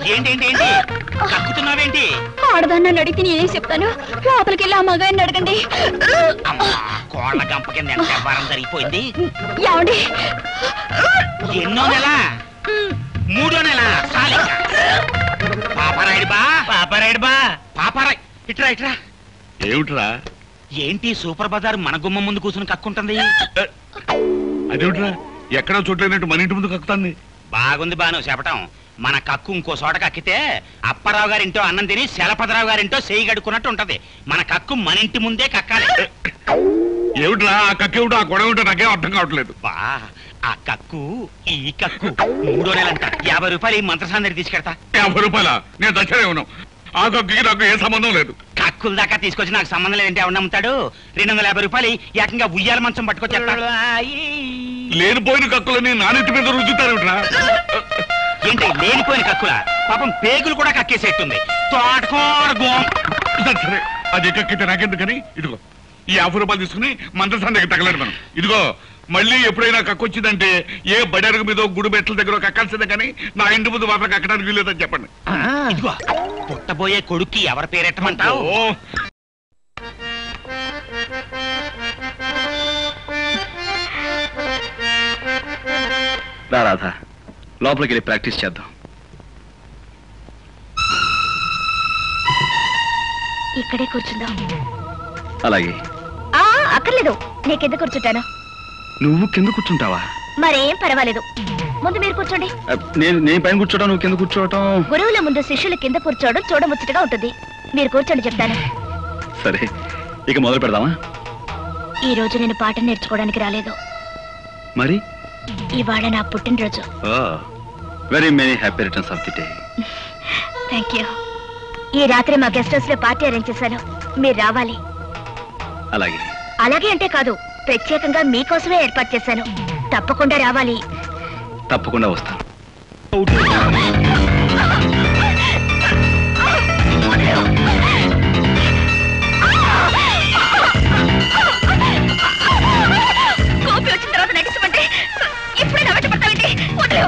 ఏంటి ఏంటి ఏంటి కక్కుతున్నావేంటి ఆడదాన్ని నన్ను అడిగితే నేనేం చెప్తాను లోపలికి వెళ్ళి ఆ మగాయన్ని అడగండి అమ్మా కోళ్ళ గంప కింద ఎంత వ్యవహారం జరిగిపోయింది ఏమండి ఎన్నో నెల మూడో నెల సాలిక పాపరాయుడు బా పాపరాయుడు బా పాపరాయ్ ఇట్రా ఇట్రా ఏమిట్రా ఏంటి సూపర్ బజార్ మన గుమ్మ ముందు కూర్చుని కక్కుంటుంది అదేమిట్రా ఎక్కడో చూడలేనట్టు మన ఇంటి ముందు కక్కుతాంది బాగుంది బాను చెప్పటం మన కక్కు ఇంకో చోట కక్కితే అప్పారావు గారింటో అన్నం తిని శలపతిరావు గారింటో చేయి గడుకున్నట్టు ఉంటది మన కక్కు మన ఇంటి ముందే కక్కాలి ఏమిట్రా ఆ కక్కేమిటో ఆ గొడవ ఏమిటో నాకేం అర్థం కావట్లేదు బా ఆ కక్కు ఈ కక్కు మూడో నెలంట యాభై రూపాయలు ఈ మంత్రసాందరి తీసుకెడతా యాభై రూపాయల నేను దచ్చనే ఉన్నాం ఆ కక్కుకి నాకు ఏ సంబంధం లేదు కక్కుల దాకా తీసుకొచ్చి నాకు సంబంధం లేదంటే ఎవరు నమ్ముతాడు రెండు వందల యాభై రూపాయలు ఏకంగా ఉయ్యాల మంచం పట్టుకొచ్చేస్తా లేనిపోయిన కక్కులని నానెత్తి మీద రుద్దుతారేమిట్రా ఏంటి లేనిపోయిన కక్కుల పాపం పేగులు కూడా కక్కేసేట్టుంది తోటకూర గోం సరే, సరే అది కక్కితే నాకెందుకని ఇదిగో ఈ యాభై రూపాయలు తీసుకుని మంత్రస్థానం దగ్గర తగలేడు మనం ఇదిగో మళ్ళీ ఎప్పుడైనా కక్కొచ్చిందంటే ఏ బడరుగు మీద గుడి మెట్ల దగ్గర కక్కాల్సిందే కానీ నా ఇంటి ముందు మాత్రం కక్కడానికి వీలేదని చెప్పండి ఇదిగో పుట్టబోయే కొడుక్కి ఎవరి పేరెట్టమంటావు ఓ రా రాధా లోపలికి వెళ్ళి ప్రాక్టీస్ చేద్దాం ఇక్కడే కూర్చుందాం అలాగే ఆ అక్కర్లేదు నేను కింద కూర్చుంటాను నువ్వు కింద కూర్చుంటావా మరేం పర్వాలేదు ముందు మీరు కూర్చోండి అ, నేను నేను పైన కూర్చోవటం నువ్వు కింద కూర్చోవటం గురువుల ముందు శిష్యులు కింద కూర్చోవడం చూడముచ్చటగా ఉంటుంది మీరు కూర్చోండి చెప్తాను సరే ఇక మొదలు పెడదామా ఈ రోజు నేను పాఠం నేర్చుకోవడానికి రాలేదు మరి ఇవాళ నా పుట్టినరోజు very many happy returns of the day thank you ఈ రాత్రి మా గెస్ట్ హౌస్ లో పార్టీ అరేంజ్ చేశాను మీరు రావాలి అలాగే అలాగే అంటే కాదు ప్రత్యేకంగా మీకోసమే ఏర్పాటు చేశాను తప్పకుండా రావాలి తప్పకుండా వస్తాను కోపి వచ్చిన తర్వాత నటిస్తామంటే ఇప్పుడే నా వెంట పడతావేంటి వదిలేవు.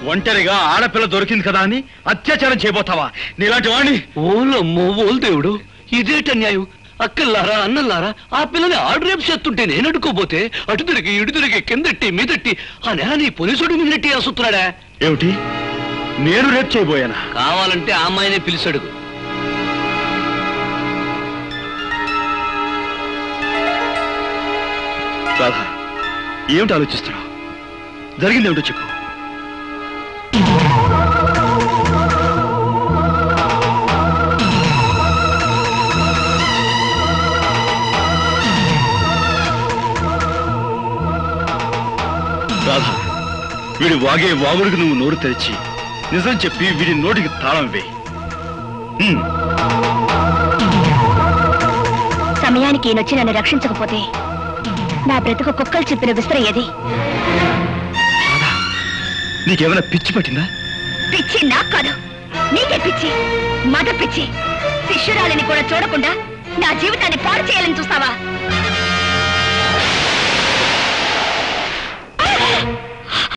ఒంటరిగా ఆడపిల్ల దొరికింది కదా అని అత్యాచారం చేయబోతావా నీలాంటి వాడిని ఓలమ్మో ఓల్ దేవుడు ఇదేట న్యాయం అక్కల్లారా అన్నల్లారా ఆ పిల్లని ఆడు రేపు చేస్తుంటే నేను అడుకోపోతే అటు తిరిగి ఇటు తిరిగి కిందట్టి మీదట్టి ఆ నెల నీ పోలీసుడు మీదట్టి అసుతున్నాడా ఏమిటి నేను రేపు చేయబోయానా కావాలంటే ఆ అమ్మాయినే పిలిచాడు రాధా ఏమిటి ఆలోచిస్తున్నావు జరిగింది ఏమిటో చెప్పు రాధా వీడి వాగే వాగుడికి నువ్వు నోరు తెరిచి నిజం చెప్పి వీడి నోటికి తాళం వేయి హ్మ్. సమయానికి ఈయనొచ్చి నన్ను రక్షించకపోతే నా బ్రతుకు కుక్కలు చెప్పిన విసిరయ్యేది నీకేమైనా పిచ్చి పట్టిందా పిచ్చి నాకు కాదు నీకే పిచ్చి మగ పిచ్చి శిష్యురాలిని కూడా చూడకుండా నా జీవితాన్ని పాడు చేయాలని చూస్తావా